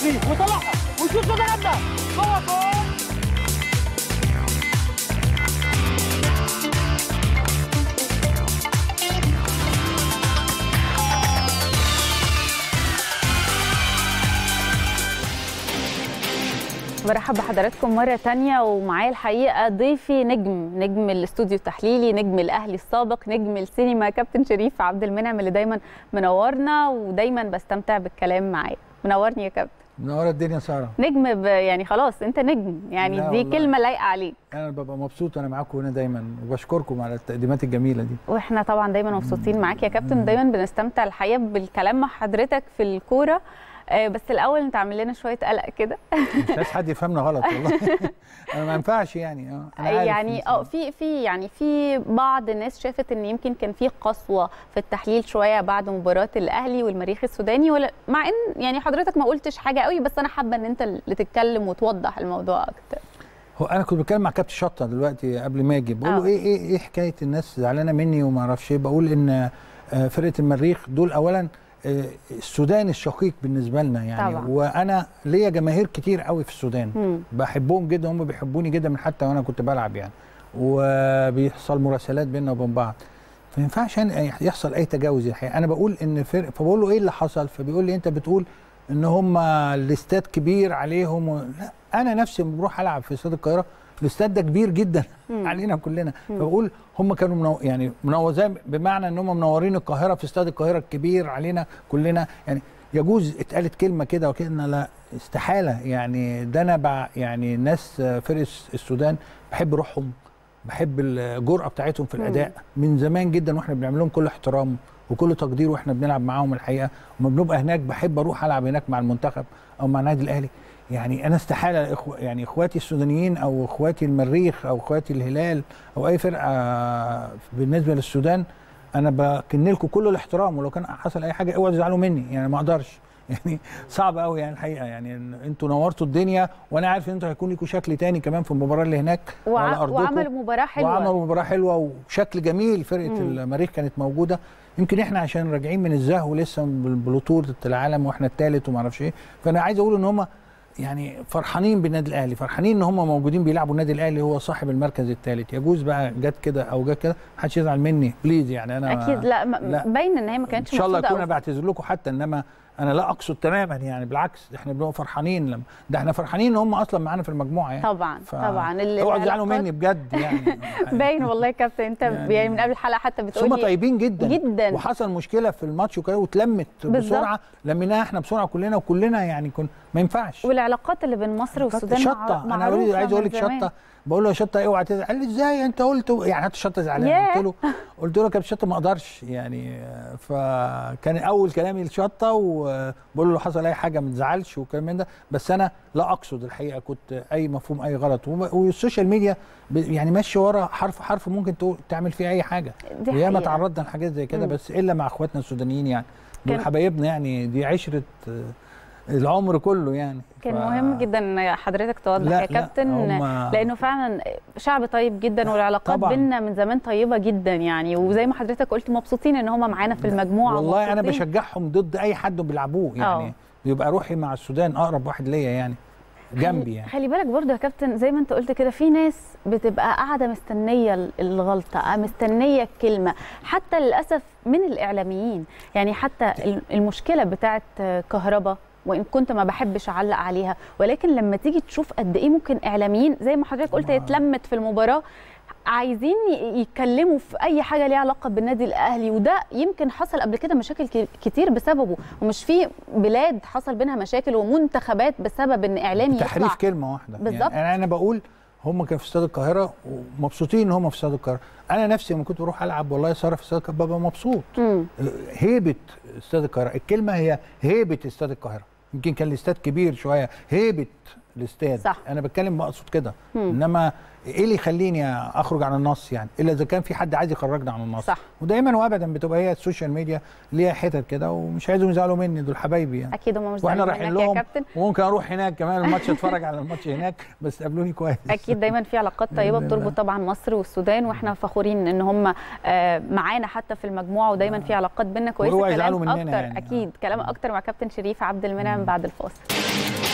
ليه وطلعها وشوط ضربنا جوه جول برحب بحضراتكم مرة تانية ومعايا الحقيقة ضيفي نجم نجم الاستوديو التحليلي نجم الأهلي السابق نجم السينما كابتن شريف عبد المنعم اللي دايما منورنا ودايما بستمتع بالكلام معاه منورني يا كابتن منوره الدنيا ساره نجم ب... يعني خلاص انت نجم يعني لا دي والله. كلمة لايقة عليك انا ببقى مبسوط وانا معاكم هنا دايما وبشكركم على التقديمات الجميله دي واحنا طبعا دايما مبسوطين معاك يا كابتن دايما بنستمتع الحقيقة بالكلام مع حضرتك في الكورة آه، بس الأول انت عامل لنا شوية قلق كده مش عايز حد يفهمنا غلط والله انا ما ينفعش يعني اه أنا عارف يعني إن- اه في في يعني في بعض الناس شافت ان يمكن كان في قسوه في التحليل شويه بعد مباراه الاهلي والمريخ السوداني ولا مع ان يعني حضرتك ما قلتش حاجه قوي بس انا حابه ان انت اللي تتكلم وتوضح الموضوع اكتر هو انا كنت بتكلم مع كابتن شطه دلوقتي قبل ما اجي بقول له آه. ايه ايه ايه حكايه الناس زعلانه مني وما اعرفش ايه بقول ان آه، فرقه المريخ دول اولا آه، السودان الشقيق بالنسبه لنا يعني طبعا. وانا ليا جماهير كتير قوي في السودان مم. بحبهم جدا هم بيحبوني جدا من حتى وانا كنت بلعب يعني وبيحصل مراسلات بيننا وبين بعض فما ينفعش أن يحصل اي تجاوز الحقيقه انا بقول ان فرق فبقول له ايه اللي حصل فبيقول لي انت بتقول ان هم الاستاد كبير عليهم و... لا انا نفسي لما بروح العب في استاد القاهره الاستاد ده كبير جدا مم. علينا كلنا فبقول هم كانوا منو... يعني منوزين بمعنى ان هم منورين القاهره في استاد القاهره الكبير علينا كلنا يعني يجوز اتقالت كلمه كده وكده إن لا استحاله يعني ده انا بع... يعني ناس فرق السودان بحب روحهم بحب الجرأه بتاعتهم في مم. الاداء من زمان جدا واحنا بنعمل لهم كل احترام وكل تقدير واحنا بنلعب معاهم الحقيقه وما بنبقى هناك بحب اروح العب هناك مع المنتخب او مع النادي الاهلي يعني انا استحاله إخو يعني اخواتي السودانيين او اخواتي المريخ او اخواتي الهلال او اي فرقه بالنسبه للسودان انا بكن لكم كل الاحترام ولو كان حصل اي حاجه اوعوا تزعلوا مني يعني ما اقدرش يعني صعب قوي يعني الحقيقه يعني إن انتوا نورتوا الدنيا وانا عارف ان انتوا هيكون لكم شكل تاني كمان في المباراه اللي هناك وعلى وع... ارضكم وعملوا مباراه حلوه وعملوا مباراه حلوه وشكل جميل فرقه مم. المريخ كانت موجوده يمكن احنا عشان راجعين من الزهو لسه ببطوله العالم واحنا الثالث وما اعرفش ايه فانا عايز اقول ان هم يعني فرحانين بالنادي الاهلي فرحانين ان هم موجودين بيلعبوا النادي الاهلي هو صاحب المركز الثالث يجوز بقى جت كده او جت كده محدش يزعل مني بليز يعني انا اكيد لا, ما- لا. باين ان هي ما ان كانتش شاء الله مقصودة اكون أوي. انا بعتذر لكم حتى انما انا لا اقصد تماما يعني بالعكس احنا بنبقى فرحانين لما ده احنا فرحانين ان هم اصلا معانا في المجموعه يعني طبعا ف- طبعا ال- اوعوا تزعلوا العلاقات- مني بجد يعني باين والله يا كابتن انت يعني- يعني من قبل الحلقه حتى بس بتقولي هم طيبين جدا جدا. وحصل مشكله في الماتش وكده واتلمت بالظبط. بسرعه لميناها احنا بسرعه كلنا وكلنا يعني كن ما ينفعش والعلاقات اللي بين مصر والسودان مع- شطه انا معروفة عايز اقول من لك زمان. شطه بقول له يا شطه اوعى تزعل قال لي ازاي انت قلت يعني حتى شطه زعلان ياه. قلت له قلت له يا كابتن شطه ما اقدرش يعني آه، فكان اول كلامي لشطه وبقول له لو حصل اي حاجه ما تزعلش وكلام من ده بس انا لا اقصد الحقيقه كنت اي مفهوم اي غلط وم- والسوشيال ميديا ب- يعني ماشي ورا حرف حرف ممكن تقول تعمل فيه اي حاجه دي وياما حقيقة. تعرضنا لحاجات زي كده مم. بس الا مع اخواتنا السودانيين يعني دول كان- حبايبنا يعني دي عشره آه، العمر كله يعني كان ف- مهم جدا ان حضرتك توضح لا، يا لا، كابتن هم- لانه فعلا شعب طيب جدا والعلاقات طبعاً. بينا من زمان طيبه جدا يعني وزي ما حضرتك قلت مبسوطين ان هم معانا في المجموعه والله انا مبسوطين. بشجعهم ضد اي حد بيلعبوه يعني آه. بيبقى روحي مع السودان اقرب واحد ليا يعني جنبي يعني خلي بالك برضو يا كابتن زي ما انت قلت كده في ناس بتبقى قاعده مستنيه الغلطه مستنيه الكلمه حتى للاسف من الاعلاميين يعني حتى المشكله بتاعت كهرباء وان كنت ما بحبش اعلق عليها ولكن لما تيجي تشوف قد ايه ممكن اعلاميين زي ما حضرتك قلت طبعاً. اتلمت في المباراه عايزين ي- يتكلموا في اي حاجه ليها علاقه بالنادي الاهلي وده يمكن حصل قبل كده مشاكل ك- كتير بسببه ومش في بلاد حصل بينها مشاكل ومنتخبات بسبب ان اعلامي تحريف يطلع كلمه واحده بالظبط. يعني انا بقول هم كانوا في استاد القاهره ومبسوطين ان هم في استاد القاهره انا نفسي لما كنت بروح العب والله صار في استاد القاهره ببقى مبسوط مم. هيبه استاد القاهره الكلمه هي هيبه استاد القاهره يمكن كان الاستاد كبير شويه هيبه الاستاد صح. انا بتكلم بقصد كده مم. انما ايه اللي يخليني اخرج عن النص يعني الا اذا كان في حد عايز يخرجنا عن النص صح. ودايما وابدا بتبقى هي السوشيال ميديا ليها حتت كده ومش عايزهم يزعلوا مني دول حبايبي يعني اكيد هم مش واحنا زعلانين رايحين منك يا لهم كابتن وممكن اروح هناك كمان الماتش اتفرج على الماتش هناك بس قابلوني كويس اكيد دايما في علاقات طيبه بإذن الله. بتربط طبعا مصر والسودان واحنا فخورين ان هم آه، معانا حتى في المجموعه ودايما في علاقات بينا كويسه وهو كلام يزعلوا مننا اكتر يعني. اكيد كلام اكتر مع كابتن شريف عبد المنعم بعد الفاصل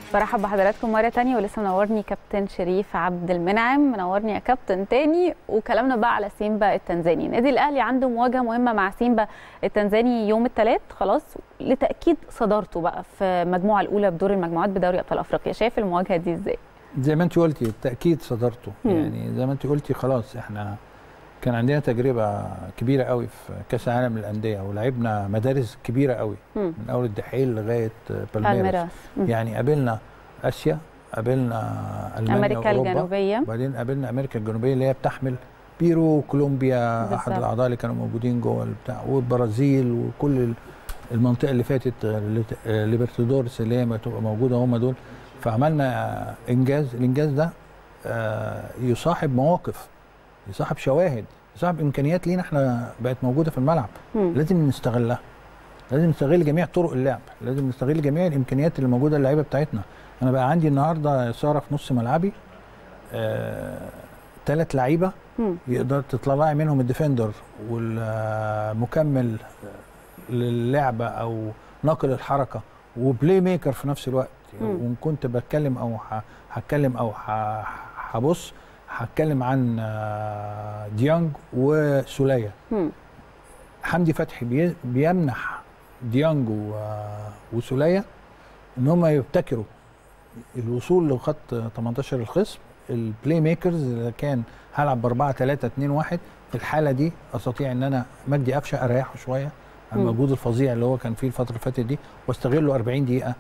برحب بحضراتكم مرة تانية ولسه منورني كابتن شريف عبد المنعم منورني يا كابتن تاني وكلامنا بقى على سيمبا التنزاني النادي الأهلي عنده مواجهة مهمة مع سيمبا التنزاني يوم الثلاث خلاص لتأكيد صدارته بقى في المجموعة الأولى بدور المجموعات بدوري أبطال أفريقيا شايف المواجهة دي إزاي؟ زي ما انت قلتي بالتاكيد صدرته مم. يعني زي ما انت قلتي خلاص احنا كان عندنا تجربه كبيره قوي في كاس العالم للانديه ولعبنا مدارس كبيره قوي مم. من اول الدحيل لغايه بالميراس بالميراس مم. يعني قابلنا اسيا قابلنا المانيا أمريكا وأوروبا. الجنوبية وبعدين قابلنا امريكا الجنوبيه اللي هي بتحمل بيرو وكولومبيا بالظبط. احد الاعضاء اللي كانوا موجودين جوه البتاع والبرازيل وكل ال- المنطقه اللي فاتت اللي- آه، ليبرتادورس اللي هي ما تبقى موجوده هم دول فعملنا آه، انجاز الانجاز ده آه، يصاحب مواقف يصاحب شواهد يصاحب امكانيات لينا احنا بقت موجوده في الملعب مم. لازم نستغلها لازم نستغل جميع طرق اللعب لازم نستغل جميع الامكانيات اللي موجوده اللعيبه بتاعتنا انا بقى عندي النهارده يا ساره في نص ملعبي ثلاث لعيبه مم. يقدر تطلعي منهم الديفندر والمكمل للعبه او ناقل الحركه وبلاي ميكر في نفس الوقت مم. وان كنت بتكلم او ه- هتكلم او ه- هبص هتكلم عن آه، ديانج وسوليه مم. حمدي فتحي بي- بيمنح ديانج و- وسوليه ان هم يبتكروا الوصول لخط 18 الخصم البلاي ميكرز اللي كان هلعب ب 4 3 2 1 في الحاله دي استطيع ان انا مجدي قفشه اريحه شويه عن مم. المجهود الفظيع اللي هو كان فيه الفتره اللي فاتت دي واستغله 40 دقيقه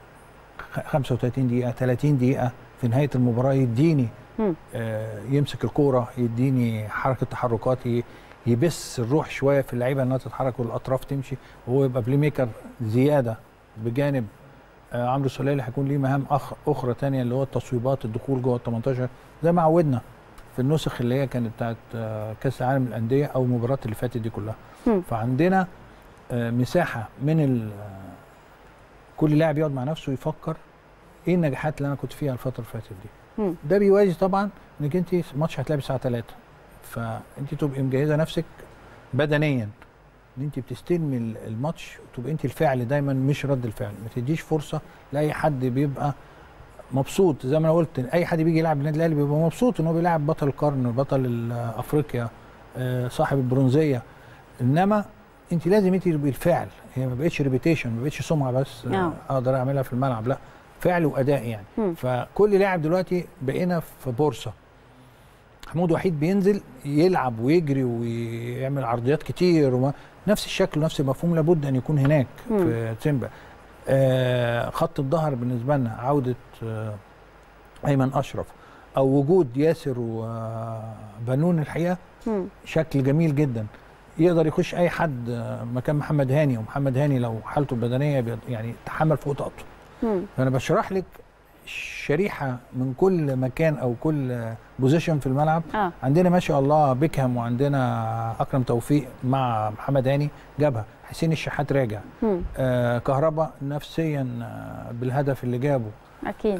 خ- 35 دقيقه 30 دقيقه في نهايه المباراه يديني مم. آه، يمسك الكوره يديني حركه تحركات ي- يبث الروح شويه في اللعيبه انها تتحرك والاطراف تمشي وهو يبقى بلاي ميكر زياده بجانب آه، عمرو السوليه اللي هيكون ليه مهام أخ اخرى تانية اللي هو التصويبات الدخول جوه ال 18 زي ما عودنا في النسخ اللي هي كانت بتاعت آه، كاس العالم للانديه او المباريات اللي فاتت دي كلها مم. فعندنا آه، مساحه من ال- آه، كل لاعب يقعد مع نفسه يفكر ايه النجاحات اللي انا كنت فيها الفتره اللي فاتت دي مم. ده بيوازي طبعا انك انت الماتش هتلعب الساعه 3 فانت تبقي مجهزه نفسك بدنيا ان انت بتستلمي ال- الماتش وتبقى انت الفعل دايما مش رد الفعل ما تديش فرصه لاي حد بيبقى مبسوط زي ما انا قلت اي حد بيجي يلعب النادي الاهلي بيبقى مبسوط ان هو بيلعب بطل القرن بطل ال- افريقيا آه، صاحب البرونزيه انما انت لازم انت تبقي الفعل هي ما بقتش ريبيتيشن ما بقتش سمعه بس آه، آه. اقدر اعملها في الملعب لا فعل واداء يعني مم. فكل لاعب دلوقتي بقينا في بورصه محمود وحيد بينزل يلعب ويجري ويعمل عرضيات كتير وما نفس الشكل ونفس المفهوم لابد ان يكون هناك مم. في سيمبا آه خط الظهر بالنسبه لنا عوده آه ايمن اشرف او وجود ياسر وبنون الحقيقه مم. شكل جميل جدا يقدر يخش اي حد آه، مكان محمد هاني ومحمد هاني لو حالته البدنيه بيض- يعني تحمل فوق طاقته مم. فانا بشرح لك شريحه من كل مكان او كل بوزيشن في الملعب اه عندنا ما شاء الله بيكهام وعندنا اكرم توفيق مع محمد هاني جابها حسين الشحات راجع مم. آه كهربا نفسيا آه، بالهدف اللي جابه اكيد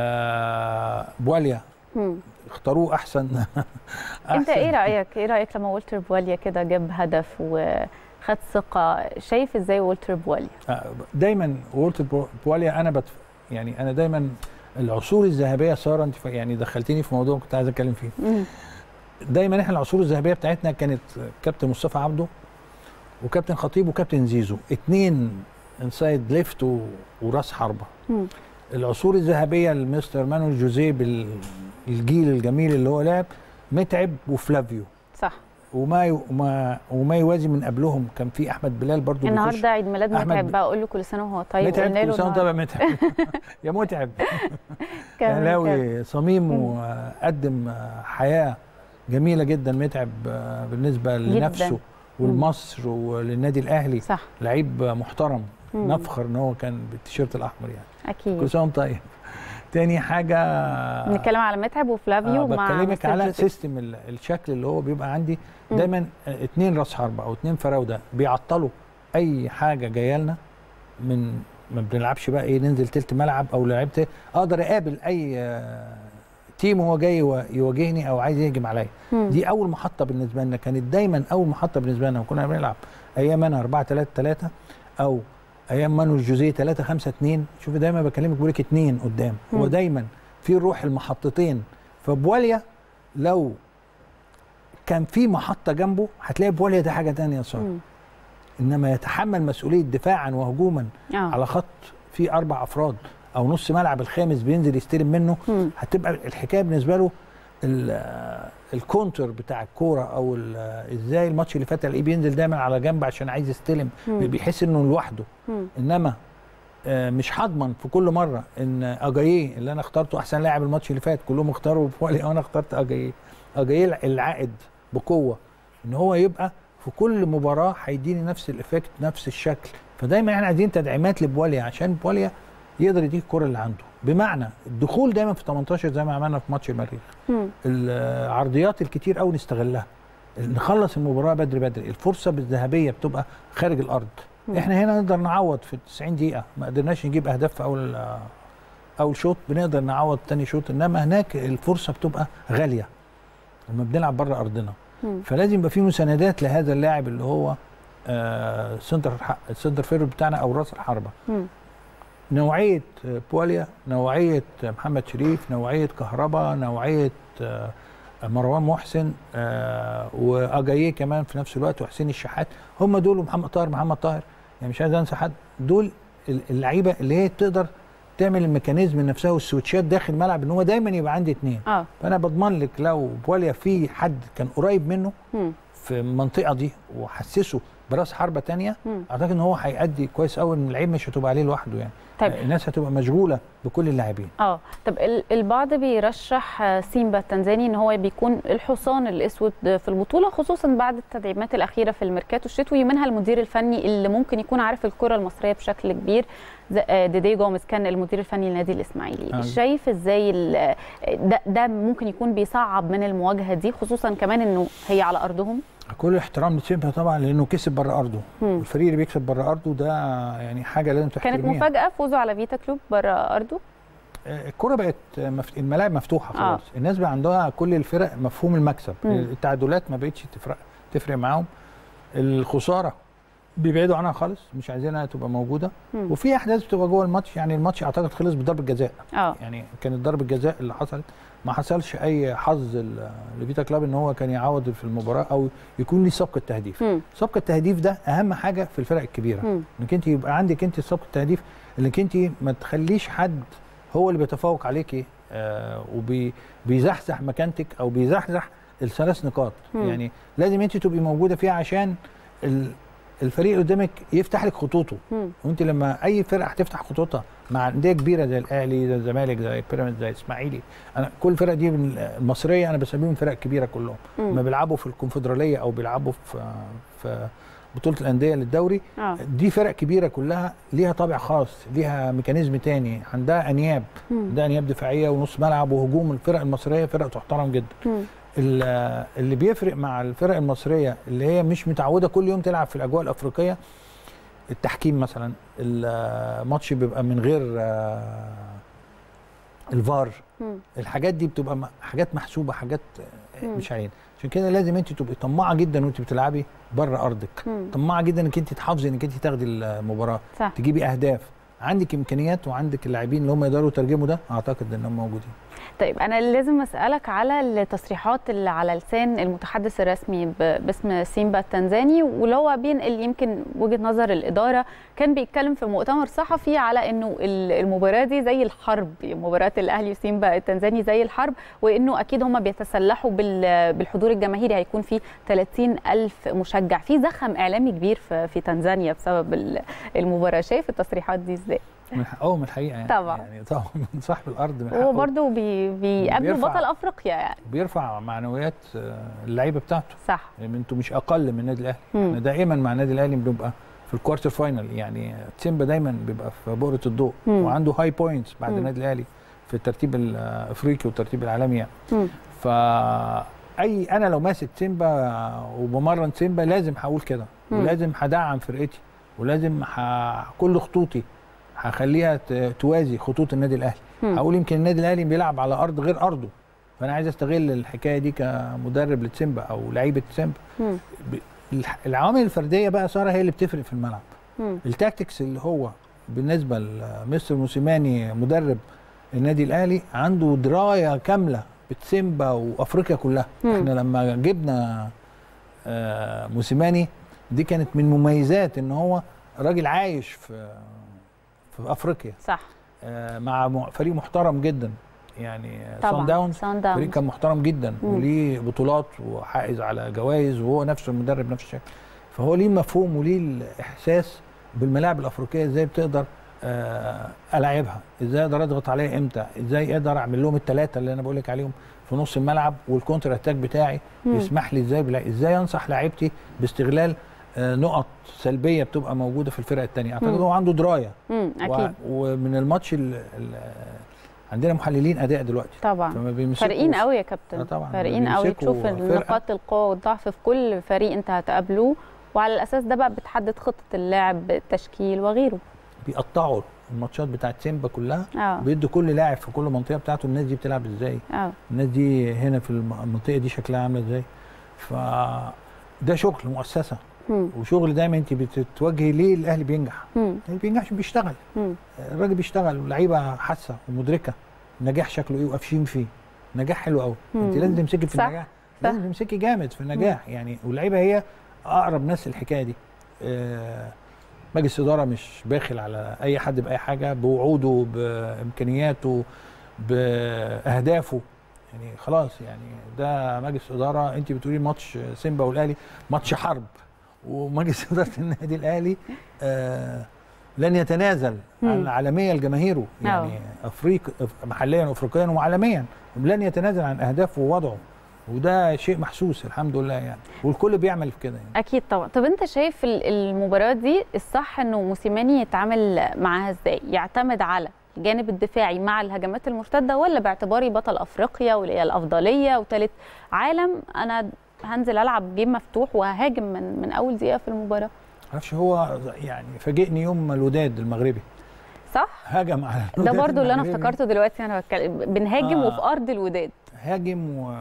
آه بواليا مم. اختاروه احسن انت ايه أحسن. رايك ايه رايك لما والتر بواليا كده جاب هدف وخد ثقه شايف ازاي والتر بواليا آه، دايما والتر بو- بواليا انا بت يعني انا دايما العصور الذهبيه ساره انت ف- يعني دخلتيني في موضوع كنت عايز اتكلم فيه مم. دايما احنا العصور الذهبيه بتاعتنا كانت كابتن مصطفى عبده وكابتن خطيب وكابتن زيزو اتنين انسايد ليفت و- وراس حربه مم. العصور الذهبيه لمستر مانويل جوزيه بالجيل الجميل اللي هو لعب متعب وفلافيو صح وما ي- وما وما يوازي من قبلهم كان في احمد بلال برضو بيخش. النهارده عيد ميلاد أحمد متعب ب- بقى اقول له كل سنه وهو طيب متعب قلنا له كل سنه وانت النهاردة. بقى متعب يا متعب كمل- كمل. اهلاوي صميم مم. وقدم حياه جميله جدا متعب بالنسبه لنفسه ولمصر وللنادي الاهلي صح لعيب محترم مم. نفخر ان هو كان بالتيشيرت الاحمر يعني كل اكيد سنه وانت طيب تاني حاجه نتكلم على متعب وفلافيو آه مع بكلمك مستر على جوزيف. سيستم ال- الشكل اللي هو بيبقى عندي مم. دايما آه، اتنين راس حربه او اتنين فراوده بيعطلوا اي حاجه جايه لنا من ما بنلعبش بقى ايه ننزل تلت ملعب او لعبت اقدر اقابل اي آه، تيم هو جاي يوا- يواجهني او عايز يهجم عليا مم. دي اول محطه بالنسبه لنا كانت دايما اول محطه بالنسبه لنا وكنا بنلعب ايام انا 4 3 3 او ايام مانويل جوزيه 3 5 2 شوفي دايما بكلمك بقول لك اثنين قدام هو مم. دايما في روح المحطتين فبواليا لو كان في محطه جنبه هتلاقي بواليا ده حاجه ثانيه صار مم. انما يتحمل مسؤوليه دفاعا وهجوما اه على خط فيه اربع افراد او نص ملعب الخامس بينزل يستلم منه مم. هتبقى الحكايه بالنسبه له ال- الكونتر بتاع الكوره او ال- ازاي الماتش اللي فات الاقيه بينزل دايما على جنب عشان عايز يستلم مم. بيحس انه لوحده مم. انما آه، مش هضمن في كل مره ان اجاييه اللي انا اخترته احسن لاعب الماتش اللي فات كلهم اختاروا بوالي وانا اخترت اجاييه اجاييه العائد بقوه ان هو يبقى في كل مباراه هيديني نفس الايفكت نفس الشكل فدايما احنا عايزين تدعيمات لبواليا عشان بواليا يقدر يديك الكره اللي عنده بمعنى الدخول دايما في 18 زي ما عملنا في ماتش المريخ مم. العرضيات الكتير قوي نستغلها نخلص المباراه بدري بدري الفرصه الذهبيه بتبقى خارج الارض مم. احنا هنا نقدر نعوض في 90 دقيقه ما قدرناش نجيب اهداف في اول اول شوط بنقدر نعوض تاني شوط انما هناك الفرصه بتبقى غاليه لما بنلعب بره ارضنا مم. فلازم يبقى في مساندات لهذا اللاعب اللي هو آه سنتر السنتر فيرو بتاعنا او راس الحربه مم. نوعيه آه، بواليا نوعيه آه، محمد شريف نوعيه كهربا نوعيه آه، مروان محسن آه، واجاييه كمان في نفس الوقت وحسين الشحات هم دول ومحمد طاهر محمد طاهر يعني مش عايز انسى حد دول ال- اللعيبه اللي هي تقدر تعمل الميكانيزم نفسها والسويتشات داخل الملعب ان هو دايما يبقى عندي اثنين اه فانا بضمن لك لو بواليا في حد كان قريب منه مم. في المنطقه دي وحسسه براس حربه تانية مم. اعتقد ان هو هيأدي كويس قوي ان اللعيب مش هتبقى عليه لوحده يعني طيب. الناس هتبقى مشغوله بكل اللاعبين اه طب ال- البعض بيرشح آه، سيمبا التنزاني ان هو بيكون الحصان الاسود في البطوله خصوصا بعد التدعيمات الاخيره في الميركاتو الشتوي منها المدير الفني اللي ممكن يكون عارف الكره المصريه بشكل كبير ز- آه، ديدي جوميز كان المدير الفني لنادي الاسماعيلي آه. شايف ازاي ال- ده, ده ممكن يكون بيصعب من المواجهه دي خصوصا كمان انه هي على ارضهم كل احترام لتشيمبا طبعا لانه كسب بره ارضه مم. الفريق اللي بيكسب بره ارضه ده يعني حاجه لازم كانت تحترميها مفاجاه فوزه على فيتا كلوب بره ارضه آه، الكره بقت مف... الملاعب مفتوحه آه. خلاص آه. الناس بقى عندها كل الفرق مفهوم المكسب مم. التعادلات ما بقتش تفرق تفرق معاهم الخساره بيبعدوا عنها خالص مش عايزينها تبقى موجوده مم. وفي احداث بتبقى جوه الماتش يعني الماتش اعتقد خلص بضربه جزاء اه يعني كانت ضربه جزاء اللي حصلت ما حصلش اي حظ ل- لفيتا كلاب ان هو كان يعوض في المباراه او يكون ليه سبق التهديف مم. سبق التهديف ده اهم حاجه في الفرق الكبيره مم. انك انت يبقى عندك انت سبق التهديف انك انت ما تخليش حد هو اللي بيتفوق عليكي آه وبيزحزح مكانتك او بيزحزح الثلاث نقاط مم. يعني لازم انت تبقي موجوده فيها عشان ال- الفريق اللي قدامك يفتح لك خطوطه مم. وانت لما اي فرقه هتفتح خطوطها مع انديه كبيره زي الاهلي زي الزمالك زي بيراميدز زي الاسماعيلي انا كل الفرق دي من المصريه انا بسميهم فرق كبيره كلهم مم. لما بيلعبوا في الكونفدراليه او بيلعبوا في في بطوله الانديه للدوري اه دي فرق كبيره كلها ليها طابع خاص ليها ميكانيزم تاني عندها انياب مم. عندها انياب دفاعيه ونص ملعب وهجوم الفرق المصريه فرق تحترم جدا مم. ال- اللي بيفرق مع الفرق المصريه اللي هي مش متعوده كل يوم تلعب في الاجواء الافريقيه التحكيم مثلا الماتش بيبقى من غير آه، الفار مم. الحاجات دي بتبقى م- حاجات محسوبه حاجات آه، مم. مش علينا عشان كده لازم انت تبقي طماعه جدا وانت بتلعبي بره ارضك مم. طماعه جدا انك انت تحافظي انك انت تاخدي المباراه صح تجيبي اهداف عندك امكانيات وعندك اللاعبين اللي هم يقدروا يترجموا ده اعتقد انهم موجودين طيب انا لازم اسالك على التصريحات اللي على لسان المتحدث الرسمي ب- باسم سيمبا التنزاني واللي هو بينقل يمكن وجهه نظر الاداره كان بيتكلم في مؤتمر صحفي على انه ال- المباراه دي زي الحرب مباراه الاهلي وسيمبا التنزاني زي الحرب وانه اكيد هم بيتسلحوا بال- بالحضور الجماهيري هيكون في 30 الف مشجع في زخم اعلامي كبير في في تنزانيا بسبب ال- المباراه شايف التصريحات دي ازاي من حقهم الحقيقه يعني طبعا. يعني طبعا من صاحب الارض من هو حقه برضه بي بيقابلوا بيرفع. بطل افريقيا يعني بيرفع معنويات آه، اللعيبه بتاعته صح يعني انتوا مش اقل من النادي الاهلي مم. احنا دائما مع النادي الاهلي بنبقى في الكوارتر فاينل يعني تسيمبا دايما بيبقى في بؤره الضوء مم. وعنده هاي بوينتس بعد مم. النادي الاهلي في الترتيب الافريقي والترتيب العالمي يعني مم. ف اي انا لو ماسك سيمبا وبمرن سيمبا لازم هقول كده مم. ولازم هدعم فرقتي ولازم ح... كل خطوطي هخليها ت- توازي خطوط النادي الاهلي مم. هقول يمكن النادي الاهلي بيلعب على ارض غير ارضه فانا عايز استغل الحكايه دي كمدرب لتسيمبا او لعيبه تسيمبا مم. ب- الح- العوامل الفرديه بقى ساره هي اللي بتفرق في الملعب مم. التاكتكس اللي هو بالنسبه لمستر موسيماني مدرب النادي الاهلي عنده درايه كامله بتسيمبا وافريقيا كلها مم. احنا لما جبنا آه، موسيماني دي كانت من مميزات ان هو راجل عايش في في افريقيا صح آه، مع م- فريق محترم جدا يعني طبعا سان داونز سان فريق داونز كان محترم جدا مم. وليه بطولات وحائز على جوائز وهو نفسه المدرب نفس الشكل فهو ليه مفهوم وليه الاحساس بالملاعب الافريقيه ازاي بتقدر آه، العبها ازاي اقدر اضغط عليها امتى ازاي اقدر اعمل لهم الثلاثه اللي انا بقول لك عليهم في نص الملعب والكونتر اتاك بتاعي مم. يسمح لي ازاي بلا... ازاي انصح لاعيبتي باستغلال آه، نقط سلبيه بتبقى موجوده في الفرقه الثانيه اعتقد مم. هو عنده درايه مم. و... اكيد ومن الماتش ال... ال... عندنا محللين اداء دلوقتي طبعا فما بيمسكوا فارقين قوي يا كابتن آه طبعاً، فارقين قوي بيمسكوا تشوف فرقة. نقاط القوه والضعف في كل فريق انت هتقابله وعلى الاساس ده بقى بتحدد خطه اللاعب التشكيل وغيره بيقطعوا الماتشات بتاعت سيمبا كلها اه بيدوا كل لاعب في كل منطقه بتاعته الناس دي بتلعب ازاي اه الناس دي هنا في الم- المنطقه دي شكلها عامله ازاي ف ده شغل مؤسسه مم. وشغل دايما انت بتتوجهي ليه الاهلي بينجح مم. ما بينجحش بيشتغل مم. الراجل بيشتغل واللعيبه حاسه ومدركه النجاح شكله ايه وقافشين فيه نجاح حلو قوي انت مم. لازم تمسكي في صح، النجاح لازم تمسكي جامد في النجاح يعني واللعيبه هي اقرب ناس الحكايه دي آه، مجلس اداره مش باخل على اي حد باي حاجه بوعوده بامكانياته باهدافه يعني خلاص يعني ده مجلس اداره انت بتقولي ماتش سيمبا والاهلي ماتش حرب ومجلس اداره النادي الاهلي آه لن يتنازل عن مم. العالميه لجماهيره يعني افريق محليا وافريقيا وعالميا لن يتنازل عن اهدافه ووضعه وده شيء محسوس الحمد لله يعني والكل بيعمل في كده يعني اكيد طبعا طب انت شايف ال- المباراه دي الصح انه موسيماني يتعامل معاها ازاي يعتمد على الجانب الدفاعي مع الهجمات المرتده ولا باعتباري بطل افريقيا واللي هي الافضليه وثالث عالم انا هنزل العب جيم مفتوح وههاجم من من اول دقيقه في المباراه معرفش هو يعني فاجئني يوم ما الوداد المغربي صح هاجم على ده الوداد برضو اللي انا المغربي. افتكرته دلوقتي انا بتكلم بنهاجم آه. وفي ارض الوداد هاجم و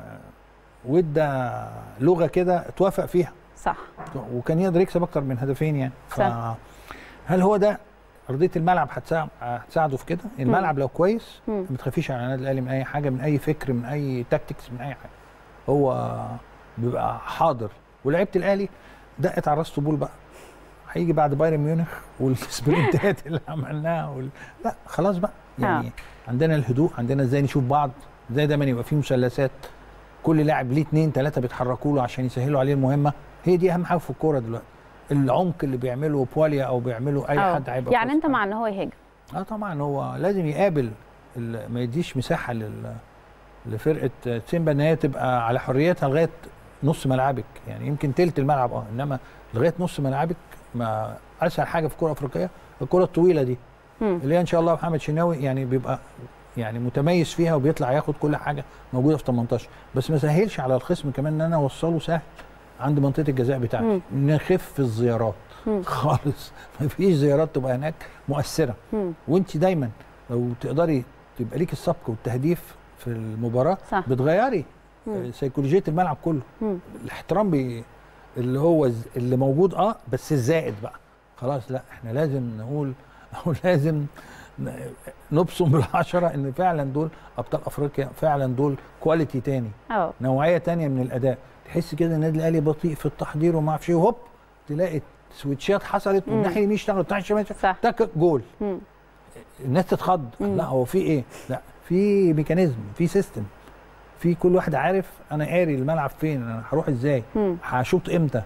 وادى لغه كده اتوافق فيها صح وكان يقدر يكسب اكتر من هدفين يعني صح. هل هو ده ارضيه الملعب هتساعد هتساعده في كده الملعب لو كويس مم. ما تخافيش على النادي الاهلي من اي حاجه من اي فكر من اي تاكتكس من اي حاجه هو بيبقى حاضر ولعيبه الاهلي دقت على راس طبول بقى هيجي بعد بايرن ميونخ والسبرنتات اللي عملناها وال... لا خلاص بقى يعني عندنا الهدوء عندنا ازاي نشوف بعض ازاي دايما يبقى في مثلثات كل لاعب ليه اتنين تلاته بيتحركوا له عشان يسهلوا عليه المهمه هي دي اهم حاجه في الكوره دلوقتي العمق اللي بيعمله بواليا او بيعمله اي آه. حد هيبقى يعني في انت وسط مع ان هو يهاجم اه طبعا هو لازم يقابل ال- ما يديش مساحه لل لفرقه سيمبا ان هي تبقى على حريتها لغايه نص ملعبك يعني يمكن تلت الملعب اه انما لغايه نص ملعبك ما اسهل حاجه في الكره الافريقيه الكره الطويله دي مم. اللي هي ان شاء الله محمد شناوي يعني بيبقى يعني متميز فيها وبيطلع ياخد كل حاجه موجوده في 18 بس ما سهلش على الخصم كمان ان انا اوصله سهل عند منطقه الجزاء بتاعتي مم. نخف الزيارات مم. خالص ما فيش زيارات تبقى هناك مؤثره مم. وانت دايما لو تقدري تبقى ليك السبق والتهديف في المباراه صح بتغيري مم. آه، سيكولوجيه الملعب كله مم. الاحترام بي اللي هو الز- اللي موجود اه بس الزائد بقى خلاص لا احنا لازم نقول او لازم ن- نبصم بالعشره ان فعلا دول ابطال افريقيا فعلا دول كواليتي تاني اه نوعيه تانية من الاداء تحس كده النادي الاهلي بطيء في التحضير وما اعرفش ايه وهوب تلاقي سويتشات حصلت مم. والناحيه اليمين اشتغلت والناحيه الشمال صح. تك جول مم. الناس تتخض مم. لا هو في ايه لا في ميكانيزم في سيستم في كل واحد عارف انا قاري الملعب فين انا هروح ازاي مم. هشوط امتى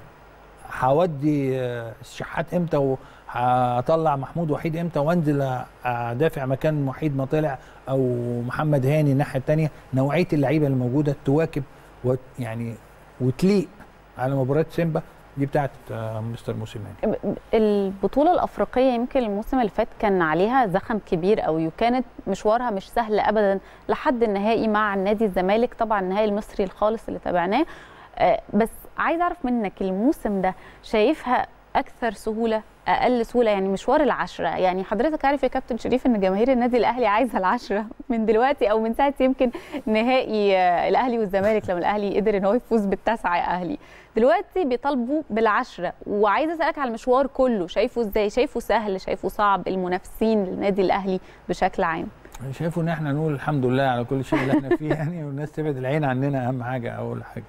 هودي آه، الشحات امتى وهطلع محمود وحيد امتى وانزل ادافع مكان وحيد ما طلع او محمد هاني الناحيه الثانيه نوعيه اللعيبه اللي موجوده تواكب وت- يعني وتليق على مباراه سيمبا دي بتاعت آه، مستر موسيماني البطولة الأفريقية يمكن الموسم اللي فات كان عليها زخم كبير قوي وكانت مشوارها مش سهل أبدا لحد النهائي مع النادي الزمالك طبعا النهائي المصري الخالص اللي تابعناه آه، بس عايز أعرف منك الموسم ده شايفها اكثر سهوله اقل سهوله يعني مشوار العشره يعني حضرتك عارف يا كابتن شريف ان جماهير النادي الاهلي عايزه العشره من دلوقتي او من ساعه يمكن نهائي آه، الاهلي والزمالك لما الاهلي قدر ان هو يفوز بالتاسعه يا اهلي دلوقتي بيطالبوا بالعشره وعايزه اسالك على المشوار كله شايفه ازاي شايفه سهل شايفه صعب المنافسين للنادي الاهلي بشكل عام أنا شايفه ان احنا نقول الحمد لله على كل شيء اللي احنا فيه يعني والناس تبعد العين عننا اهم حاجه اول حاجه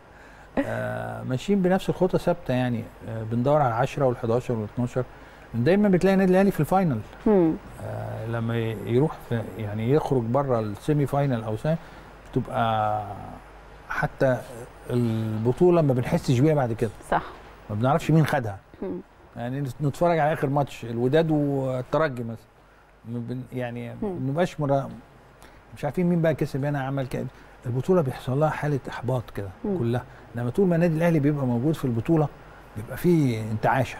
آه ماشيين بنفس الخطه ثابته يعني آه بندور على 10 وال11 وال12 دايما بتلاقي النادي الاهلي في الفاينل هم. آه لما ي- يروح في يعني يخرج بره السيمي فاينل او سامي بتبقى حتى البطوله ما بنحسش بيها بعد كده صح ما بنعرفش مين خدها هم. يعني نتفرج على اخر ماتش الوداد والترجي مثلا ما بن- يعني ما مم. بنبقاش مرا... مش عارفين مين بقى كسب هنا عمل كده البطوله بيحصل لها حاله احباط كده مم. كلها لما طول ما النادي الاهلي بيبقى موجود في البطوله بيبقى فيه انتعاشه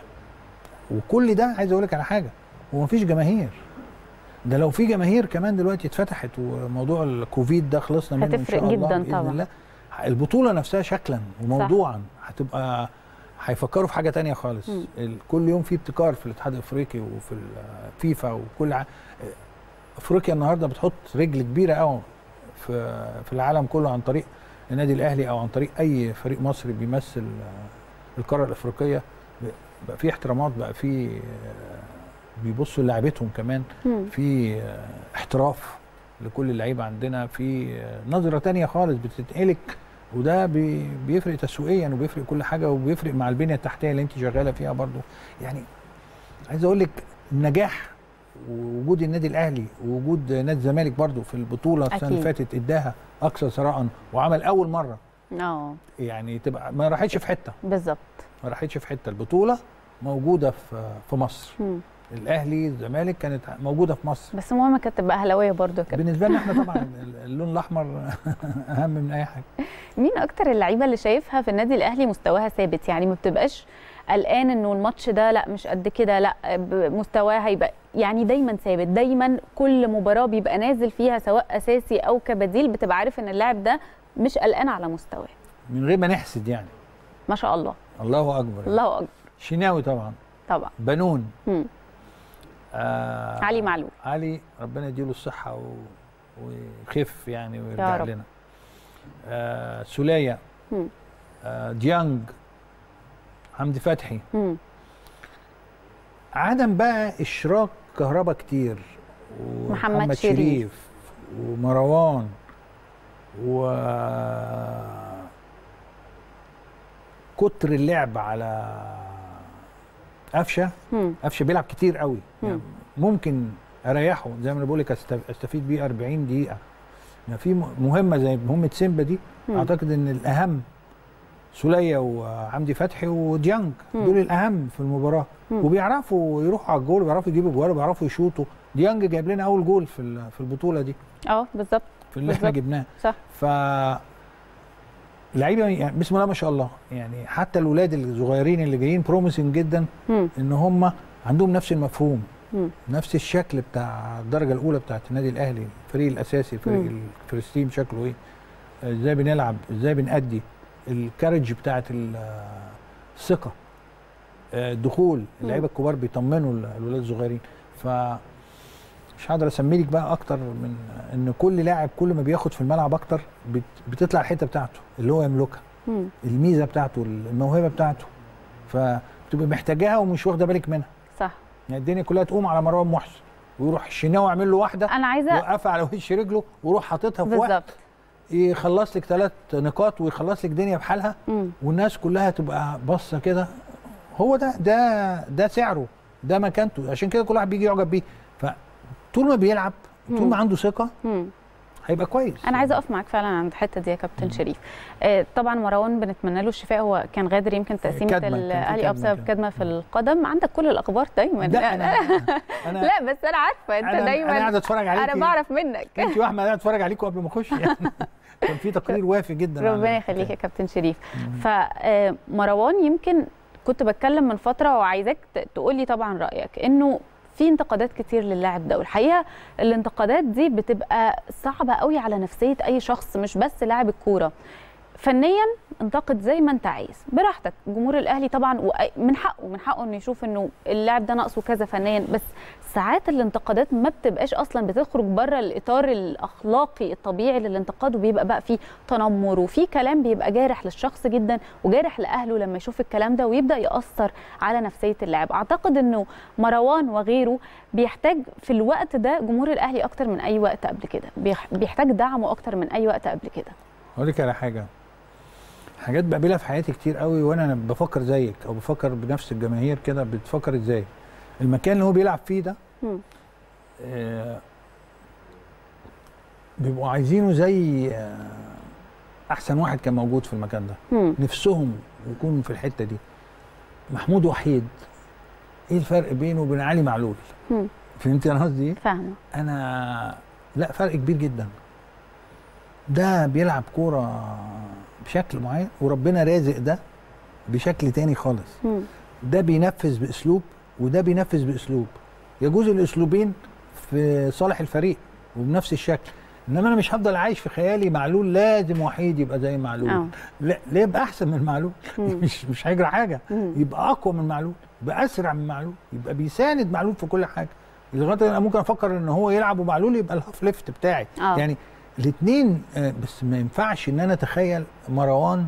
وكل ده عايز اقول لك على حاجه هو مفيش جماهير ده لو في جماهير كمان دلوقتي اتفتحت وموضوع الكوفيد ده خلصنا منه ان هتفرق شاء الله جداً بإذن طبعاً. الله البطوله نفسها شكلا وموضوعا هتبقى هيفكروا في حاجه تانية خالص مم. ال- كل يوم في ابتكار في الاتحاد الافريقي وفي الفيفا وكل ع... افريقيا النهارده بتحط رجل كبيره قوي في في العالم كله عن طريق النادي الاهلي او عن طريق اي فريق مصري بيمثل آه، القاره الافريقيه ب- بقى في احترامات بقى في آه، بيبصوا لعيبتهم كمان هم. في آه، احتراف لكل اللعيبه عندنا في آه، نظره تانية خالص بتتقلك وده بي- بيفرق تسويقيا وبيفرق كل حاجه وبيفرق مع البنيه التحتيه اللي انت شغاله فيها برضو يعني عايز اقول لك النجاح ووجود النادي الاهلي ووجود نادي الزمالك برضو في البطوله السنه اللي أكيد. فاتت اداها اكثر ثراء وعمل اول مره اه يعني تبقى ما راحتش في حته بالظبط ما راحتش في حته البطوله موجوده في في مصر هم. الاهلي الزمالك كانت موجوده في مصر بس المهم كانت تبقى اهلاويه برضو يا كابتن بالنسبه لنا احنا طبعا اللون الاحمر اهم من اي حاجه مين اكتر اللعيبه اللي شايفها في النادي الاهلي مستواها ثابت يعني ما بتبقاش قلقان انه الماتش ده لا مش قد كده لا ب- مستواه هيبقى يعني دايما ثابت دايما كل مباراه بيبقى نازل فيها سواء اساسي او كبديل بتبقى عارف ان اللاعب ده مش قلقان على مستواه من غير ما نحسد يعني ما شاء الله الله اكبر الله اكبر شناوي طبعا طبعا بنون مم. آه علي معلول علي ربنا يديله الصحه و... ويخف يعني ويرجع رب. لنا آه سولية مم. آه ديانج حمدي فتحي مم. عدم بقى اشراك كهربا كتير محمد شريف. ومروان و كتر اللعب على قفشه مم. قفشه بيلعب كتير قوي يعني مم. ممكن اريحه زي ما انا بقول لك أست- استفيد بيه 40 دقيقه ما في م- مهمه زي مهمه سيمبا دي مم. اعتقد ان الاهم سولية وعمدي فتحي وديانج مم. دول الاهم في المباراه مم. وبيعرفوا يروحوا على الجول وبيعرفوا يجيبوا جوال وبيعرفوا يشوطوا ديانج جايب لنا اول جول في ال- في البطوله دي اه بالظبط في اللي احنا بالظبط. جبناه صح ف لعيبه يعني بسم الله ما شاء الله يعني حتى الاولاد الصغيرين اللي جايين بروميسنج جدا مم. ان هم عندهم نفس المفهوم مم. نفس الشكل بتاع الدرجه الاولى بتاعت النادي الاهلي الفريق الاساسي فريق مم. الفيرست تيم شكله ايه ازاي بنلعب ازاي بنأدي الكارج بتاعت ال- الثقه آه، الدخول اللعيبه الكبار بيطمنوا ال- الولاد الصغيرين ف مش هقدر اسمي لك بقى اكتر من ان كل لاعب كل ما بياخد في الملعب اكتر بت- بتطلع الحته بتاعته اللي هو يملكها مم. الميزه بتاعته الموهبه بتاعته فبتبقى محتاجاها ومش واخده بالك منها صح يعني الدنيا كلها تقوم على مروان محسن ويروح الشناوي يعمل له واحده انا عايزه يوقفها على وش رجله ويروح حاططها في وقت بالظبط يخلص لك ثلاث نقاط ويخلص لك دنيا بحالها مم. والناس كلها تبقى باصه كده هو ده ده ده سعره ده مكانته عشان كده كل واحد بيجي يعجب بيه فطول ما بيلعب طول مم. ما عنده ثقه مم. هيبقى كويس انا عايزه اقف معاك فعلا عند الحته دي يا كابتن شريف آه طبعا مروان بنتمنى له الشفاء هو كان غادر يمكن تقسيمه كدمة، كان في الاهلي اه كدمة بسبب كده. كدمه في القدم عندك كل الاخبار دايما لا انا انا لا بس انا عارفه انت انا دايما انا قاعد اتفرج عليك انا بعرف منك انت واحمد قاعد اتفرج عليكم قبل ما اخش يعني كان في تقرير وافي جدا عن ربنا الحكاية. يخليك يا كابتن شريف مم. فمروان يمكن كنت بتكلم من فتره وعايزاك تقول لي طبعا رايك انه في انتقادات كتير للاعب ده والحقيقه الانتقادات دي بتبقى صعبه قوي على نفسيه اي شخص مش بس لاعب الكوره فنيا انتقد زي ما انت عايز براحتك جمهور الاهلي طبعا وأي- من حقه من حقه انه يشوف انه اللاعب ده ناقصه كذا فنيا بس ساعات الانتقادات ما بتبقاش اصلا بتخرج بره الاطار الاخلاقي الطبيعي للانتقاد وبيبقى بقى فيه تنمر وفي كلام بيبقى جارح للشخص جدا وجارح لاهله لما يشوف الكلام ده ويبدا ياثر على نفسيه اللاعب اعتقد انه مروان وغيره بيحتاج في الوقت ده جمهور الاهلي اكتر من اي وقت قبل كده بيح- بيحتاج دعمه اكتر من اي وقت قبل كده اقول لك على حاجه حاجات بقابلها في حياتي كتير قوي وانا بفكر زيك او بفكر بنفس الجماهير كده بتفكر ازاي المكان اللي هو بيلعب فيه ده مم. آه، بيبقوا عايزينه زي آه، احسن واحد كان موجود في المكان ده مم. نفسهم يكون في الحته دي محمود وحيد ايه الفرق بينه وبين علي معلول مم. فهمت انا قصدي ايه فاهمه انا لا فرق كبير جدا ده بيلعب كوره بشكل معين وربنا رازق ده بشكل تاني خالص مم. ده بينفذ باسلوب وده بينفذ باسلوب يجوز الاسلوبين في صالح الفريق وبنفس الشكل انما انا مش هفضل عايش في خيالي معلول لازم وحيد يبقى زي معلول اه لا ليه يبقى احسن من معلول مم. مش مش هيجرى حاجه مم. يبقى اقوى من معلول يبقى اسرع من معلول يبقى بيساند معلول في كل حاجه لغايه انا ممكن افكر ان هو يلعب ومعلول يبقى الهاف ليفت بتاعي اه يعني الاثنين بس ما ينفعش ان انا اتخيل مروان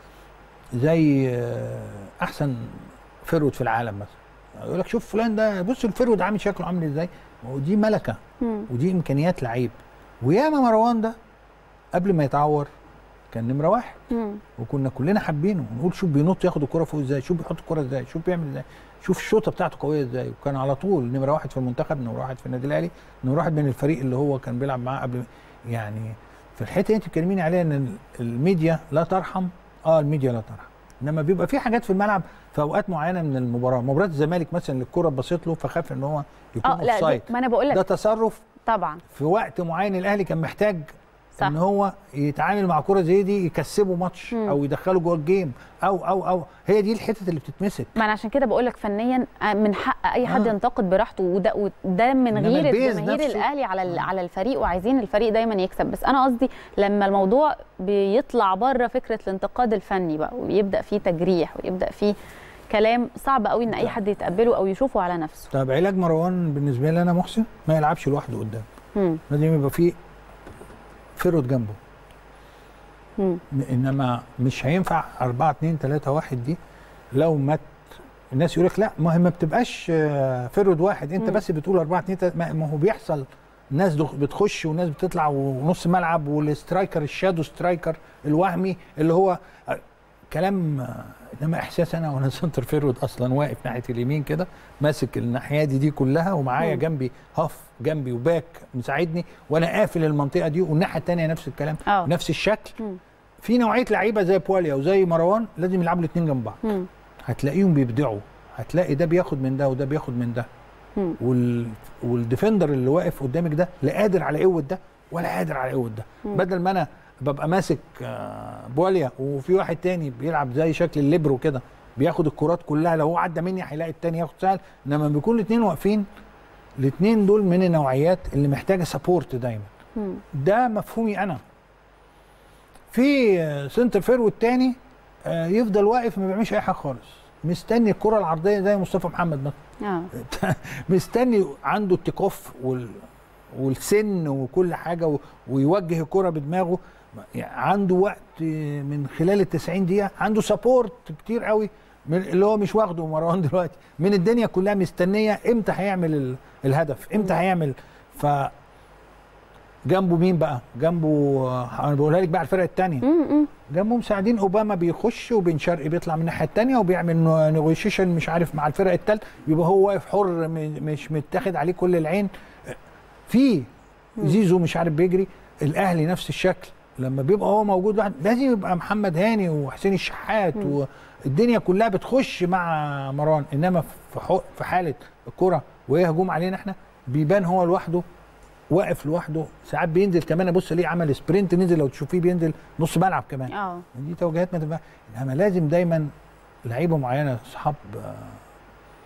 زي آه، احسن فرود في العالم مثلا يقول لك شوف فلان ده بص الفرود عامل شكله عامل ازاي ودي ملكه مم. ودي امكانيات لعيب وياما مروان ده قبل ما يتعور كان نمره واحد مم. وكنا كلنا حابينه ونقول شوف بينط ياخد الكره فوق ازاي شوف بيحط الكره ازاي شوف بيعمل ازاي شوف الشوطه بتاعته قويه ازاي وكان على طول نمره واحد في المنتخب نمره واحد في النادي الاهلي نمره واحد من الفريق اللي هو كان بيلعب معاه قبل يعني في الحته اللي انت بتكلميني عليها ان ال- الميديا لا ترحم اه الميديا لا ترحم انما بيبقى في حاجات في الملعب في اوقات معينه من المباراه مباراه الزمالك مثلا اللي الكره بصيت له فخاف ان هو يكون اه لا اوفسايد دي- ما انا بقول ده لك تصرف طبعا في وقت معين الاهلي كان محتاج صح. ان هو يتعامل مع كره زي دي يكسبه ماتش مم. او يدخله جوه الجيم او او او هي دي الحتت اللي بتتمسك ما انا عشان كده بقول لك فنيا آه، من حق اي حد آه. ينتقد براحته وده وده من إنما غير البيز الجماهير نفسه- الاهلي على ال- آه. على الفريق وعايزين الفريق دايما يكسب بس انا قصدي لما الموضوع بيطلع بره فكره الانتقاد الفني بقى ويبدا فيه تجريح ويبدا فيه كلام صعب قوي ان اي حد يتقبله او يشوفه على نفسه طب علاج مروان بالنسبه لي انا محسن ما يلعبش لوحده قدام مم. لازم يبقى فيه فرود جنبه مم. انما مش هينفع 4 2 3 1 دي لو مات الناس يقول لك لا ما هي ما بتبقاش آه، فرود واحد انت مم. بس بتقول 4 2 3 ما ما هو بيحصل ناس دخ- بتخش وناس بتطلع ونص ملعب والسترايكر الشادو سترايكر الوهمي اللي هو آه، كلام آه، انما احساس انا وانا سنتر فيرود اصلا واقف ناحيه اليمين كده ماسك الناحيه دي دي كلها ومعايا مم. جنبي هاف جنبي وباك مساعدني وانا قافل المنطقه دي والناحيه الثانيه نفس الكلام اه نفس الشكل مم. في نوعيه لعيبه زي بواليا وزي مروان لازم يلعبوا الاثنين جنب بعض مم. هتلاقيهم بيبدعوا هتلاقي ده بياخد من ده وده بياخد من ده مم. وال... والديفندر اللي واقف قدامك ده لا قادر على قوه ده ولا قادر على قوه ده مم. بدل ما انا ببقى ماسك آه، بواليا وفي واحد تاني بيلعب زي شكل الليبرو كده بياخد الكرات كلها لو هو عدى مني هيلاقي التاني ياخد سهل انما بيكون الاثنين واقفين الاثنين دول من النوعيات اللي محتاجه سبورت دايما مم. ده مفهومي انا في آه، سنتر فيرود تاني آه، يفضل واقف ما بيعملش اي حاجه خالص مستني الكره العرضيه زي مصطفى محمد مثلا اه مستني عنده التكوف وال والسن وكل حاجه و... ويوجه الكره بدماغه يعني عنده وقت من خلال ال 90 دقيقه عنده سبورت كتير قوي من اللي هو مش واخده مروان دلوقتي من الدنيا كلها مستنيه امتى هيعمل ال... الهدف امتى هيعمل ف جنبه مين بقى جنبه آه، انا بقولها لك بقى على الفرقه الثانيه مم. مم. جنبه مساعدين اوباما بيخش وبن شرقي بيطلع من الناحيه الثانيه وبيعمل نيغوشيشن مش عارف مع الفرق الثالث يبقى هو واقف حر م- مش متاخد عليه كل العين في زيزو مش عارف بيجري الاهلي نفس الشكل لما بيبقى هو موجود واحد لازم يبقى محمد هاني وحسين الشحات مم. والدنيا كلها بتخش مع مروان انما في حو- في حاله الكره وهي هجوم علينا احنا بيبان هو لوحده واقف لوحده ساعات بينزل كمان ابص ليه عمل سبرنت نزل لو تشوفيه بينزل نص ملعب كمان اه دي توجيهات ما تنفع انما لازم دايما لعيبه معينه اصحاب آه،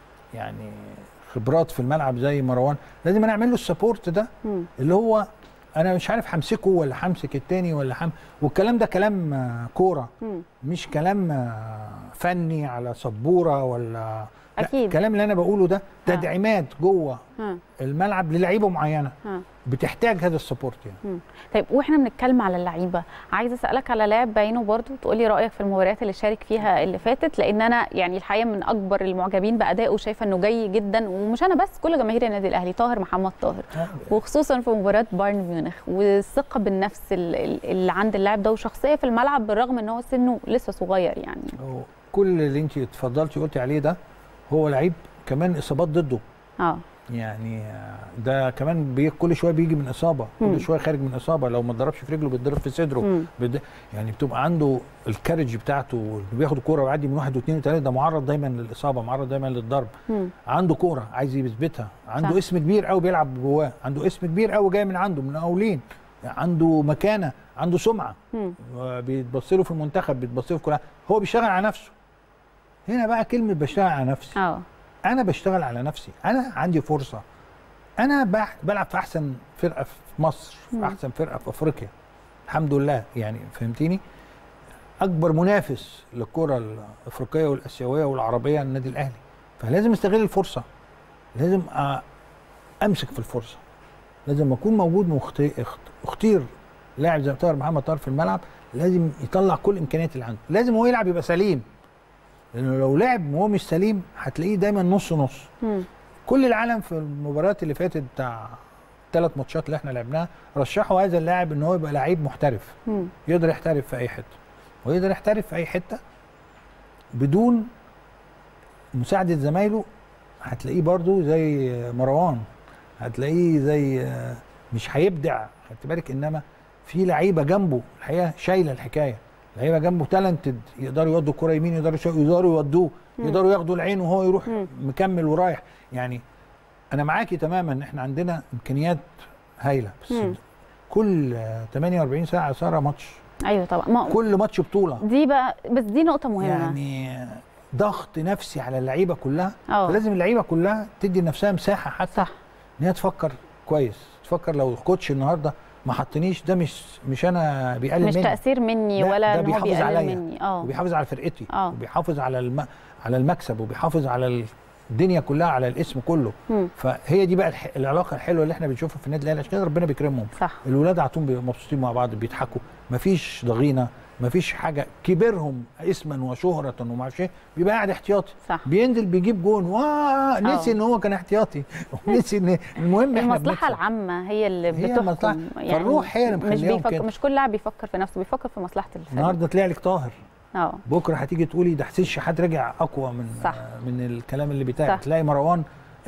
يعني خبرات في الملعب زي مروان لازم نعمل له السبورت ده مم. اللي هو انا مش عارف همسكه ولا همسك التاني ولا هم والكلام ده كلام آه، كوره مم. مش كلام آه، فني على سبوره ولا لا، أكيد. الكلام اللي انا بقوله ده تدعيمات جوه ها الملعب للعيبه معينه ها بتحتاج هذا السبورت يعني مم. طيب واحنا بنتكلم على اللعيبه عايزه اسالك على لاعب بعينه برضو تقولي رايك في المباريات اللي شارك فيها اللي فاتت لان انا يعني الحقيقه من اكبر المعجبين بادائه شايفه انه جاي جدا ومش انا بس كل جماهير النادي الاهلي طاهر محمد طاهر وخصوصا في مباراه بايرن ميونخ والثقه بالنفس ال- ال- اللي عند اللاعب ده وشخصيه في الملعب بالرغم ان هو سنه لسه صغير يعني هو كل اللي انت اتفضلتي قلتي عليه ده هو لعيب كمان اصابات ضده اه يعني ده كمان بي كل شويه بيجي من اصابه مم. كل شويه خارج من اصابه لو ما اتضربش في رجله بيتضرب في صدره مم. بد... يعني بتبقى عنده الكارج بتاعته اللي بياخد الكوره ويعدي من واحد واثنين وثلاثه ده معرض دايما للاصابه معرض دايما للضرب مم. عنده كوره عايز يثبتها عنده صح. اسم كبير قوي بيلعب جواه عنده اسم كبير قوي جاي من عنده من اولين عنده مكانه عنده سمعه مم. بيتبص له في المنتخب بيتبص له في كل حاجة. هو بيشتغل على نفسه هنا بقى كلمه بشتغل على نفسي اه انا بشتغل على نفسي انا عندي فرصه انا بح- بلعب في احسن فرقه في مصر في مم. احسن فرقه في افريقيا الحمد لله يعني فهمتيني اكبر منافس للكره الافريقيه والاسيويه والعربيه النادي الاهلي فلازم استغل الفرصه لازم أ- امسك في الفرصه لازم اكون موجود مخت- اخت- اختير لاعب زي طاهر محمد طاهر في الملعب لازم يطلع كل الامكانيات اللي عنده لازم هو يلعب يبقى سليم لانه لو لعب وهو مش سليم هتلاقيه دايما نص نص مم. كل العالم في المباريات اللي فاتت بتاع ثلاث ماتشات اللي احنا لعبناها رشحوا هذا اللاعب ان هو يبقى لعيب محترف مم. يقدر يحترف في اي حته ويقدر يحترف في اي حته بدون مساعده زمايله هتلاقيه برضو زي مروان هتلاقيه زي مش هيبدع خدت بالك انما في لعيبه جنبه الحقيقه شايله الحكايه لعيبه جنبه تالنتد يقدروا يودوا الكره يمين يقدروا يشا- يقدروا يودوه مم. يقدروا ياخدوا العين وهو يروح مم. مكمل ورايح يعني انا معاكي تماما احنا عندنا امكانيات هايله بس مم. كل آه، 48 ساعه ساره ماتش ايوه طبعا ما كل ماتش بطوله دي بقى بس دي نقطه مهمه يعني ضغط نفسي على اللعيبه كلها اه فلازم اللعيبه كلها تدي لنفسها مساحه حتى صح ان هي تفكر كويس تفكر لو الكوتش النهارده ما حطنيش ده مش مش انا بيقلل مش مني تاثير مني لا، ولا ده ان هو بيحافظ بيقلل عليا. مني اه وبيحافظ على فرقتي آه. وبيحافظ على الم... على المكسب وبيحافظ على الدنيا كلها على الاسم كله مم. فهي دي بقى الح... العلاقه الحلوه اللي احنا بنشوفها في النادي الاهلي عشان كده ربنا بيكرمهم صح الولاد على طول بيبقوا مبسوطين مع بعض بيضحكوا مفيش ضغينه مفيش حاجه كبرهم اسما وشهره وما اعرفش ايه بيبقى قاعد احتياطي صح بينزل بيجيب جون واه نسي آه. ان هو كان احتياطي ونسي ان المهم احنا المصلحه بنكسب. العامه هي اللي هي بتحكم المصلحة. فالروح هي اللي مش مخليهم بيفكر كده. مش كل لاعب بيفكر في نفسه بيفكر في مصلحه الفريق النهارده طلع لك طاهر اه بكره هتيجي تقولي ده حسين شحات رجع اقوى من صح. من الكلام اللي بيتقال صح. تلاقي مروان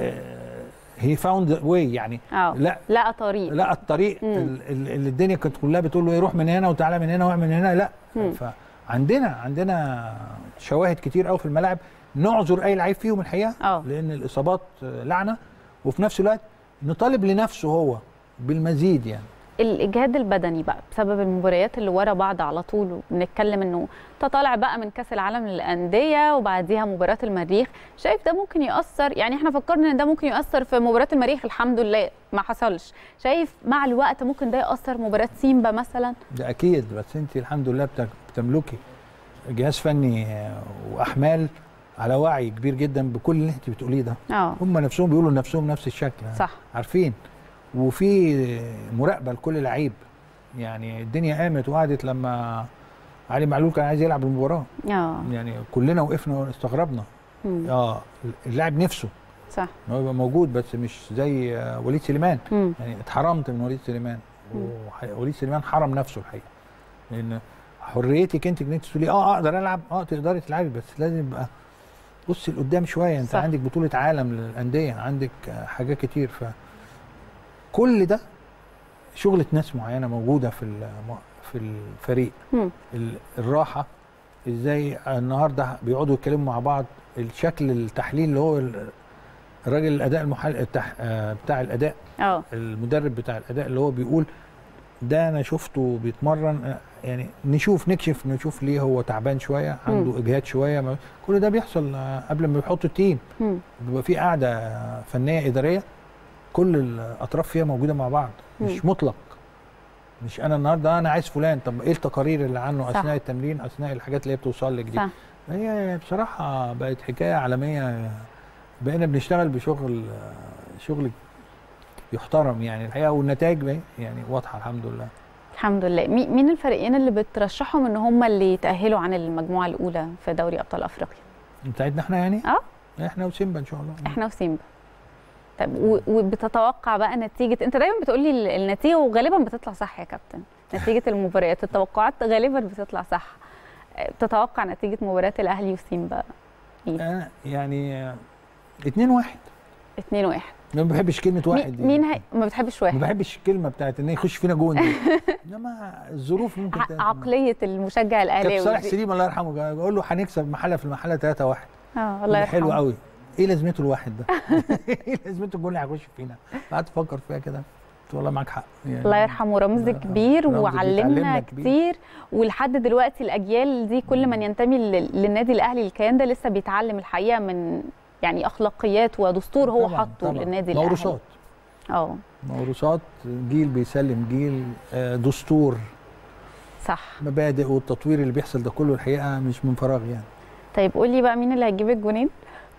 هي فاوند واي يعني اه لا لقى طريق لا الطريق مم. ال- ال- اللي الدنيا كانت كلها بتقول له ايه روح من هنا وتعالى من هنا واعمل من هنا لا مم. فعندنا عندنا شواهد كتير قوي في الملاعب نعذر اي لعيب فيهم الحقيقه اه لان الاصابات لعنه وفي نفس الوقت نطالب لنفسه هو بالمزيد يعني الاجهاد البدني بقى بسبب المباريات اللي ورا بعض على طول وبنتكلم انه تطالع بقى من كاس العالم للانديه وبعديها مباراه المريخ شايف ده ممكن ياثر يعني احنا فكرنا ان ده ممكن ياثر في مباراه المريخ الحمد لله ما حصلش شايف مع الوقت ممكن ده ياثر مباراه سيمبا مثلا ده اكيد بس انت الحمد لله بت- بتملكي جهاز فني آه، واحمال على وعي كبير جدا بكل اللي انت بتقوليه ده اه هم نفسهم بيقولوا لنفسهم نفس الشكل صح عارفين وفي مراقبه لكل لعيب يعني الدنيا قامت وقعدت لما علي معلول كان عايز يلعب المباراه اه يعني كلنا وقفنا واستغربنا مم. اه اللاعب نفسه صح ان هو يبقى موجود بس مش زي آه، وليد سليمان مم. يعني اتحرمت من وليد سليمان مم. وح- وليد سليمان حرم نفسه الحقيقه لان حريتك انت ان انت تقولي اه اقدر العب اه تقدري تلعبي بس لازم يبقى بصي لقدام شويه انت صح. صح. عندك بطوله عالم للانديه عندك آه، حاجات كتير ف كل ده شغله ناس معينه موجوده في الم- في الفريق مم. ال- الراحه ازاي النهارده بيقعدوا يتكلموا مع بعض الشكل التحليل اللي هو ال- الراجل الاداء المحل التح... آه، بتاع الاداء اه المدرب بتاع الاداء اللي هو بيقول ده انا شفته بيتمرن آه، يعني نشوف نكشف نشوف ليه هو تعبان شويه عنده اجهاد شويه ما- كل ده بيحصل آه، قبل ما بيحطوا التيم مم. بيبقى في قاعده فنيه اداريه كل الاطراف فيها موجوده مع بعض مش مطلق مش انا النهارده انا عايز فلان طب ايه التقارير اللي عنه صح. اثناء التمرين اثناء الحاجات اللي هي بتوصل لك دي صح هي بصراحه بقت حكايه عالميه بقينا بنشتغل بشغل شغل يحترم يعني الحقيقه والنتائج بقى يعني واضحه الحمد لله الحمد لله مي- مين الفريقين اللي بترشحهم ان هم اللي يتاهلوا عن المجموعه الاولى في دوري ابطال افريقيا بتاعتنا احنا يعني اه احنا وسيمبا ان شاء الله احنا وسيمبا طب و- وبتتوقع بقى نتيجه انت دايما بتقولي ال- النتيجه وغالبا بتطلع صح يا كابتن نتيجه المباريات التوقعات غالبا بتطلع صح تتوقع نتيجه مباراه الاهلي وسيمبا أنا يعني 2 1 2 1 ما بحبش كلمه واحد دي. مين هي ما بتحبش ما واحد بحبش الكلمه بتاعت ان يخش فينا جون دي انما الظروف ممكن ع- عقليه المشجع كابتن الاهلاوي صالح دي. سليم الله يرحمه كان بقول له هنكسب محله في المحله 3 1 اه الله يرحمه حلو قوي ايه لازمته الواحد ده؟ ايه لازمته الجون اللي هيخش فينا؟ قعدت افكر فيها كده قلت والله معاك حق يعني الله يرحمه رمز الله- كبير رمز وعلمنا بيتعلمنا كبير. كتير ولحد دلوقتي الاجيال دي كل من ينتمي لل- للنادي الاهلي الكيان ده لسه بيتعلم الحقيقه من يعني اخلاقيات ودستور هو طبعاً، حاطه طبعاً. للنادي الاهلي موروثات اه موروثات جيل بيسلم جيل آه، دستور صح مبادئ والتطوير اللي بيحصل ده كله الحقيقه مش من فراغ يعني طيب قولي بقى مين اللي هيجيب الجونين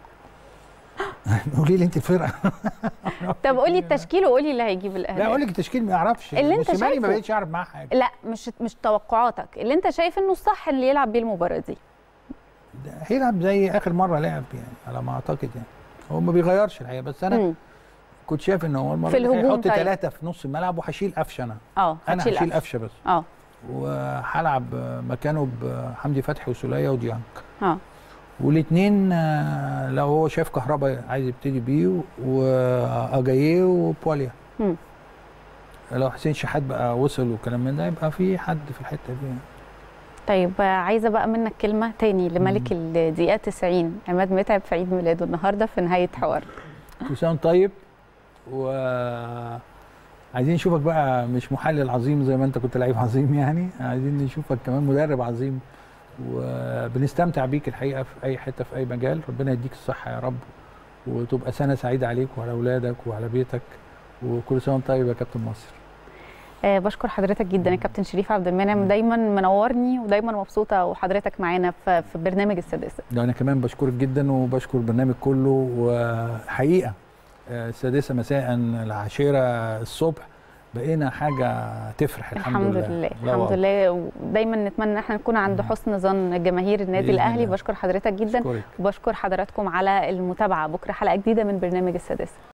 قولي لي انت الفرقه طب قولي التشكيل وقولي اللي هيجيب الاهلي لا اقول لك التشكيل ما يعرفش اللي انت موسيماني ما شايفه. بقتش اعرف معاه حاجه لا مش مش توقعاتك اللي انت شايف انه الصح اللي يلعب بيه المباراه دي ده هيلعب زي اخر مره لعب يعني على ما اعتقد يعني هو ما بيغيرش الحقيقه بس انا مم. كنت شايف ان هو المره في دي الهجوم هيحط طيب. ثلاثه في نص الملعب وهشيل قفشه انا اه انا هتشيل هشيل قفش. قفشه بس اه وهلعب مكانه بحمدي فتحي وسوليه وديانج اه والاثنين لو هو شايف كهربا عايز يبتدي بيه واجاييه وبوليا مم. لو حسين شحات بقى وصل والكلام من ده يبقى في حد في الحته دي يعني. طيب آه، عايزه بقى منك كلمه تاني لملك الدقيقه 90 عماد متعب في عيد ميلاده النهارده في نهايه حوار كل سنه وأنت طيب و عايزين نشوفك بقى مش محلل عظيم زي ما انت كنت لعيب عظيم يعني عايزين نشوفك كمان مدرب عظيم وبنستمتع بيك الحقيقه في اي حته في اي مجال ربنا يديك الصحه يا رب وتبقى سنه سعيده عليك وعلى اولادك وعلى بيتك وكل سنه وانت طيب يا كابتن مصر آه بشكر حضرتك جدا يا كابتن شريف عبد المنعم دايما منورني ودايما مبسوطه وحضرتك معانا في في برنامج السادسه ده انا كمان بشكرك جدا وبشكر البرنامج كله وحقيقه آه، السادسه مساء العاشره الصبح بقينا حاجه تفرح الحمد, الحمد لله لله لا الحمد والله. لله ودايما نتمنى ان احنا نكون عند حسن ظن جماهير النادي بإذن الاهلي الله. بشكر حضرتك جدا أشكرك. وبشكر حضراتكم على المتابعه بكره حلقه جديده من برنامج السادسه